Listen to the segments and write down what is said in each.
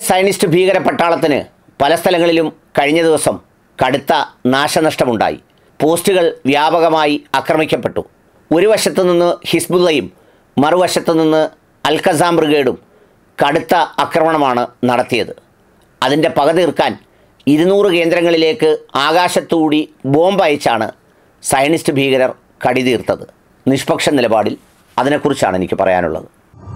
Zionist ഭീകര പട്ടാളത്തിന് പല സ്ഥലങ്ങളിലും കഴിഞ്ഞ ദിവസം കടുത്ത നാശനഷ്ടമുണ്ടായി പോസ്റ്റുകൾ വ്യാപകമായി ആക്രമിക്കപ്പെട്ടു ഒരു വശത്തു നിന്ന് ഹിസ്ബുള്ളയും മറുവശത്തു നിന്ന് അൽഖസാം ബ്രിഗേഡും കടുത്ത ആക്രമണമാണ് നടത്തിയത് അതിൻ്റെ പക തീർക്കാൻ ഇരുന്നൂറ് കേന്ദ്രങ്ങളിലേക്ക് ആകാശത്തുകൂടി ബോംബ് അയച്ചാണ് സയനിസ്റ്റ് ഭീകരർ കടിതീർത്തത് നിഷ്പക്ഷ നിലപാടിൽ അതിനെക്കുറിച്ചാണ് എനിക്ക് പറയാനുള്ളത്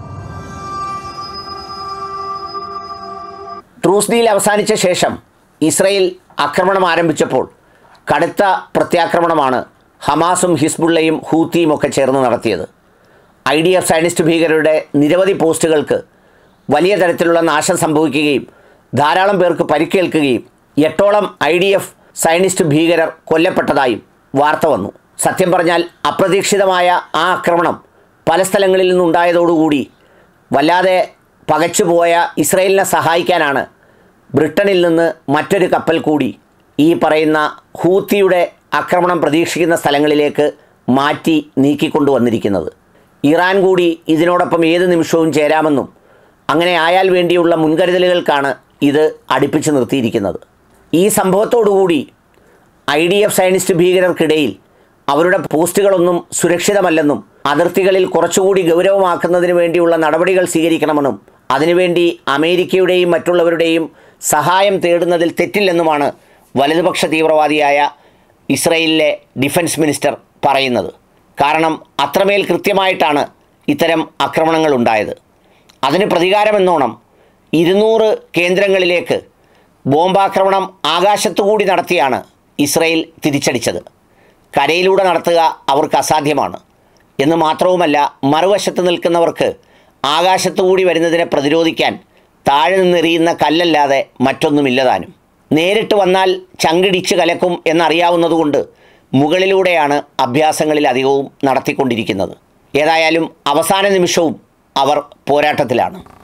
ട്രൂസ് ഡീൽ അവസാനിച്ച ശേഷം ഇസ്രയേൽ ആക്രമണം ആരംഭിച്ചപ്പോൾ കടുത്ത പ്രത്യാക്രമണമാണ് ഹമാസും ഹിസ്ബുള്ളയും ഹൂത്തിയും ഒക്കെ ചേർന്ന് നടത്തിയത് ഐ ഡി എഫ് സയനിസ്റ്റ് ഭീകരരുടെ നിരവധി പോസ്റ്റുകൾക്ക് വലിയ തരത്തിലുള്ള നാശം സംഭവിക്കുകയും ധാരാളം പേർക്ക് പരിക്കേൽക്കുകയും എട്ടോളം ഐ ഡി എഫ് സയനിസ്റ്റ് ഭീകരർ കൊല്ലപ്പെട്ടതായും വാർത്ത വന്നു സത്യം പറഞ്ഞാൽ അപ്രതീക്ഷിതമായ ആ ആക്രമണം പല സ്ഥലങ്ങളിൽ നിന്നുണ്ടായതോടുകൂടി വല്ലാതെ പകച്ചുപോയ ഇസ്രയേലിനെ സഹായിക്കാനാണ് ബ്രിട്ടനിൽ നിന്ന് മറ്റൊരു കപ്പൽ കൂടി ഈ പറയുന്ന ഹൂത്തിയുടെ ആക്രമണം പ്രതീക്ഷിക്കുന്ന സ്ഥലങ്ങളിലേക്ക് മാറ്റി നീക്കിക്കൊണ്ടുവന്നിരിക്കുന്നത് ഇറാൻ കൂടി ഇതിനോടൊപ്പം ഏത് നിമിഷവും ചേരാമെന്നും അങ്ങനെ ആയാൽ വേണ്ടിയുള്ള മുൻകരുതലുകൾക്കാണ് ഇത് അടുപ്പിച്ച് നിർത്തിയിരിക്കുന്നത് ഈ സംഭവത്തോടുകൂടി ഐ ഡി എഫ് സയനിസ്റ്റ് ഭീകരർക്കിടയിൽ അവരുടെ പോസ്റ്റുകളൊന്നും സുരക്ഷിതമല്ലെന്നും അതിർത്തികളിൽ കുറച്ചുകൂടി ഗൗരവമാക്കുന്നതിന് വേണ്ടിയുള്ള നടപടികൾ സ്വീകരിക്കണമെന്നും അതിനുവേണ്ടി അമേരിക്കയുടെയും മറ്റുള്ളവരുടെയും സഹായം തേടുന്നതിൽ തെറ്റില്ലെന്നുമാണ് വലതുപക്ഷ തീവ്രവാദിയായ ഇസ്രയേലിലെ ഡിഫൻസ് മിനിസ്റ്റർ പറയുന്നത് കാരണം അത്രമേൽ കൃത്യമായിട്ടാണ് ഇത്തരം ആക്രമണങ്ങൾ ഉണ്ടായത് അതിന് പ്രതികാരമെന്നോണം ഇരുന്നൂറ് കേന്ദ്രങ്ങളിലേക്ക് ബോംബാക്രമണം ആകാശത്തുകൂടി നടത്തിയാണ് ഇസ്രയേൽ തിരിച്ചടിച്ചത് കരയിലൂടെ നടത്തുക അവർക്ക് അസാധ്യമാണ് എന്ന് മാത്രവുമല്ല മറുവശത്ത് നിൽക്കുന്നവർക്ക് ആകാശത്തുകൂടി വരുന്നതിനെ പ്രതിരോധിക്കാൻ താഴെ നിന്നെറിയുന്ന കല്ലല്ലാതെ മറ്റൊന്നുമില്ലതാനും നേരിട്ട് വന്നാൽ ചങ്കിടിച്ച് കലക്കും എന്നറിയാവുന്നതുകൊണ്ട് മുകളിലൂടെയാണ് അഭ്യാസങ്ങളിൽ അധികവും നടത്തിക്കൊണ്ടിരിക്കുന്നത് ഏതായാലും അവസാന നിമിഷവും അവർ പോരാട്ടത്തിലാണ്